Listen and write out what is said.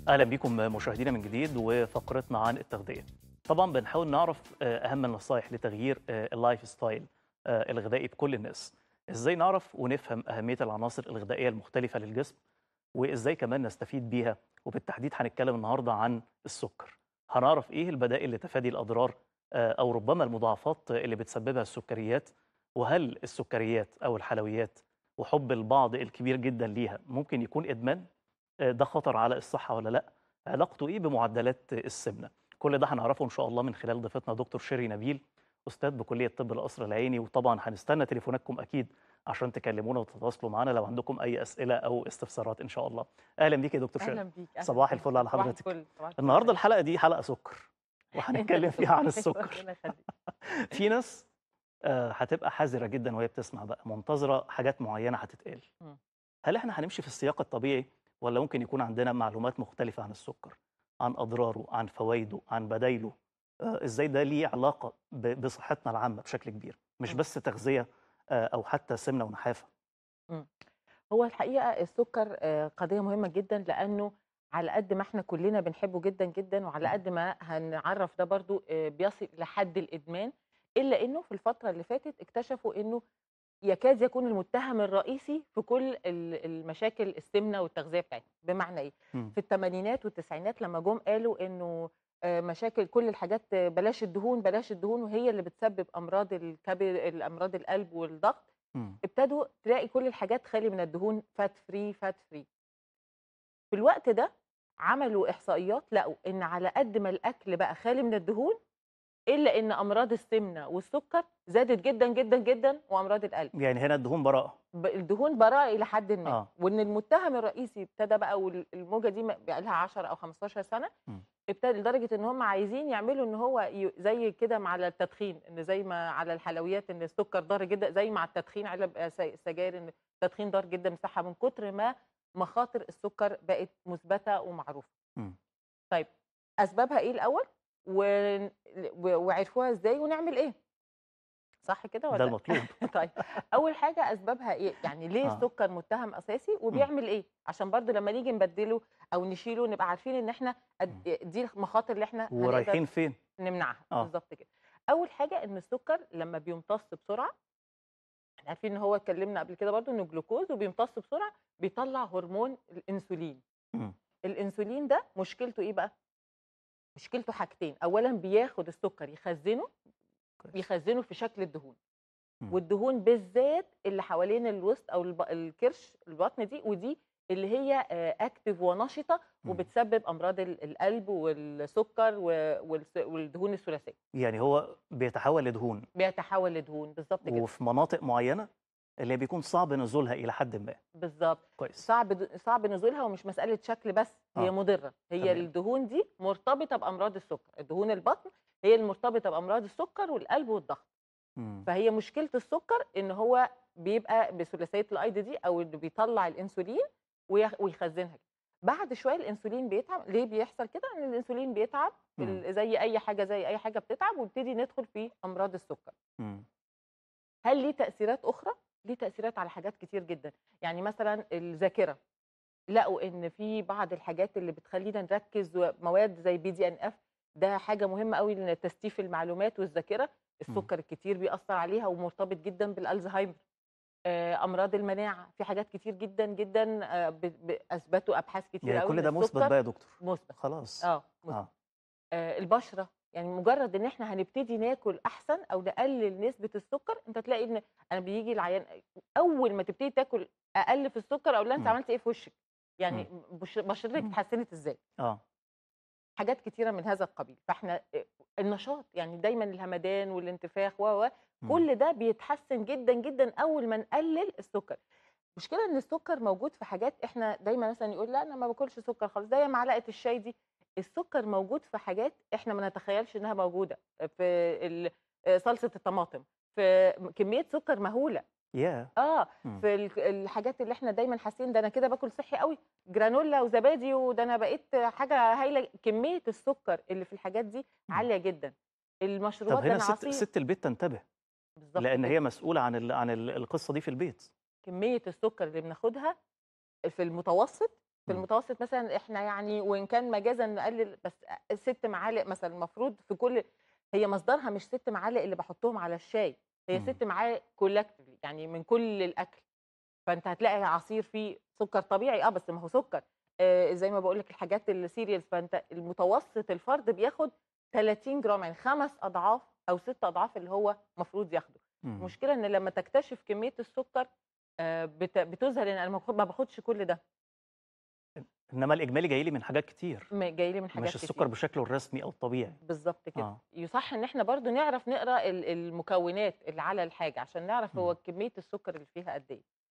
اهلا بكم مشاهدينا من جديد وفقرتنا عن التغذيه. طبعا بنحاول نعرف اهم النصائح لتغيير اللايف ستايل الغذائي بكل الناس. ازاي نعرف ونفهم اهميه العناصر الغذائيه المختلفه للجسم وازاي كمان نستفيد بيها وبالتحديد هنتكلم النهارده عن السكر. هنعرف ايه البدائل لتفادي الاضرار او ربما المضاعفات اللي بتسببها السكريات وهل السكريات او الحلويات وحب البعض الكبير جدا ليها ممكن يكون ادمان ده خطر على الصحه ولا لا علاقته ايه بمعدلات السمنه كل ده هنعرفه ان شاء الله من خلال ضيفتنا دكتور شيري نبيل استاذ بكليه طب القصر العيني وطبعا هنستنى تليفوناتكم اكيد عشان تكلمونا وتتواصلوا معنا لو عندكم اي اسئله او استفسارات ان شاء الله اهلا بيك يا دكتور شيري اهلا بيك أهلاً صباح بيك. الفل على صباح حضرتك. الفل. صباح الفل. النهارده الحلقه دي حلقه سكر وهنتكلم فيها عن السكر ربنا يخليك. في ناس آه، هتبقى حذره جدا وهي بتسمع بقى منتظره حاجات معينه هتتقال مم. هل احنا هنمشي في السياق الطبيعي ولا ممكن يكون عندنا معلومات مختلفه عن السكر عن اضراره عن فوائده عن بدايله آه، ازاي ده ليه علاقه ب- بصحتنا العامه بشكل كبير مش مم. بس تغذيه آه، او حتى سمنه ونحافه هو الحقيقه السكر آه، قضيه مهمه جدا لانه على قد ما احنا كلنا بنحبه جدا جدا وعلى قد ما هنعرف ده برضو آه، بيصل لحد الادمان الا انه في الفتره اللي فاتت اكتشفوا انه يكاد يكون المتهم الرئيسي في كل ال- المشاكل السمنه والتغذيه بتاعتنا بمعنى ايه مم. في الثمانينات والتسعينات لما جم قالوا انه آه، مشاكل كل الحاجات آه، بلاش الدهون بلاش الدهون وهي اللي بتسبب امراض الكبد الامراض القلب والضغط مم. ابتدوا تلاقي كل الحاجات خالي من الدهون فات فري فات فري في الوقت ده عملوا احصائيات لقوا ان على قد ما الاكل بقى خالي من الدهون الا ان امراض السمنه والسكر زادت جدا جدا جدا وامراض القلب يعني هنا الدهون براءه ب- الدهون براءه الى حد ما آه. وان المتهم الرئيسي ابتدى بقى والموجه دي بقى لها 10 او 15 سنه مم. ابتدى لدرجه ان هم عايزين يعملوا ان هو ي- زي كده مع التدخين ان زي ما على الحلويات ان السكر ضار جدا زي مع التدخين علب آه، س- سجاير ان التدخين ضار جدا مساحه من كتر ما مخاطر السكر بقت مثبته ومعروفه مم. طيب اسبابها ايه الاول و... و- وعرفوها ازاي ونعمل ايه صح كده ولا ده لأ؟ المطلوب طيب اول حاجه اسبابها ايه يعني ليه آه. السكر متهم اساسي وبيعمل ايه عشان برضو لما نيجي نبدله او نشيله نبقى عارفين ان احنا قد- دي المخاطر اللي احنا هنقدر ورايحين فين نمنعها آه. بالظبط كده اول حاجه ان السكر لما بيمتص بسرعه احنا عارفين ان هو اتكلمنا قبل كده برضو انه جلوكوز وبيمتص بسرعه بيطلع هرمون الانسولين مم. الانسولين ده مشكلته ايه بقى مشكلته حاجتين اولا بياخد السكر يخزنه كويس. يخزنه في شكل الدهون مم. والدهون بالذات اللي حوالين الوسط او الب- الكرش البطن دي ودي اللي هي اكتف ونشطه مم. وبتسبب امراض ال- القلب والسكر و- والس- والدهون الثلاثيه يعني هو بيتحول لدهون بيتحول لدهون بالظبط كده وفي مناطق معينه اللي بيكون صعب نزولها الى حد ما بالظبط كويس صعب د- صعب نزولها ومش مساله شكل بس هي آه. مضره هي تمام. الدهون دي مرتبطه بامراض السكر الدهون البطن هي المرتبطه بامراض السكر والقلب والضغط مم. فهي مشكله السكر ان هو بيبقى بثلاثيه الايض دي او اللي بيطلع الانسولين ويخ- ويخزنها كده. بعد شويه الانسولين بيتعب ليه بيحصل كده ان الانسولين بيتعب مم. ال- زي اي حاجه زي اي حاجه بتتعب ويبتدي ندخل في امراض السكر مم. هل ليه تاثيرات اخرى ليه تاثيرات على حاجات كتير جدا يعني مثلا الذاكره لقوا ان في بعض الحاجات اللي بتخلينا نركز مواد زي بي دي ان اف ده حاجه مهمه قوي لتستيف المعلومات والذاكره السكر الكتير بيأثر عليها ومرتبط جدا بالالزهايمر آه، امراض المناعه في حاجات كتير جدا جدا آه، ب- ب- اثبتوا ابحاث كتير يعني قوي كل إن ده مثبت السكر بقى يا دكتور مثبت خلاص اه مثبت. اه آه، البشره يعني مجرد ان احنا هنبتدي ناكل احسن او نقلل نسبه السكر انت تلاقي ان انا بيجي العيان اول ما تبتدي تاكل اقل في السكر او لا انت مم. عملت ايه في وشك يعني بش- بشرتك مم. اتحسنت ازاي اه حاجات كتيره من هذا القبيل فاحنا آه، النشاط يعني دايما الهمدان والانتفاخ و و مم. كل ده بيتحسن جدا جدا اول ما نقلل السكر المشكله ان السكر موجود في حاجات احنا دايما مثلا يقول لا انا ما باكلش سكر خالص زي معلقه الشاي دي السكر موجود في حاجات احنا ما نتخيلش انها موجوده في ال- آه، صلصه الطماطم في كميه سكر مهوله يا اه مم. في ال- الحاجات اللي احنا دايما حاسين ده انا كده باكل صحي قوي جرانولا وزبادي وده انا بقيت حاجه هايله كميه السكر اللي في الحاجات دي مم. عاليه جدا طب المشروبات هنا ست العصير ست البيت تنتبه بالظبط لان كده. هي مسؤوله عن ال... عن ال- القصه دي في البيت كميه السكر اللي بناخدها في المتوسط في مم. المتوسط مثلا احنا يعني وان كان مجازا نقلل بس ست معالق مثلا المفروض في كل هي مصدرها مش ست معالق اللي بحطهم على الشاي هي مم. ست معالق كولكتيفلي يعني من كل الاكل فانت هتلاقي عصير فيه سكر طبيعي اه بس ما هو سكر آه زي ما بقول لك الحاجات السيريالز فانت المتوسط الفرد بياخد 30 جرام يعني خمس اضعاف او ست اضعاف اللي هو المفروض ياخده مم. المشكله ان لما تكتشف كميه السكر آه، بت- بتظهر ان انا ما باخد- ما باخدش كل ده انما الاجمالي جاي لي من حاجات كتير م- جاي لي من حاجات مش السكر كتير. بشكله الرسمي او الطبيعي بالظبط كده اه يصح ان احنا برضو نعرف نقرا ال- المكونات اللي على الحاجه عشان نعرف مم. هو كميه السكر اللي فيها قد ايه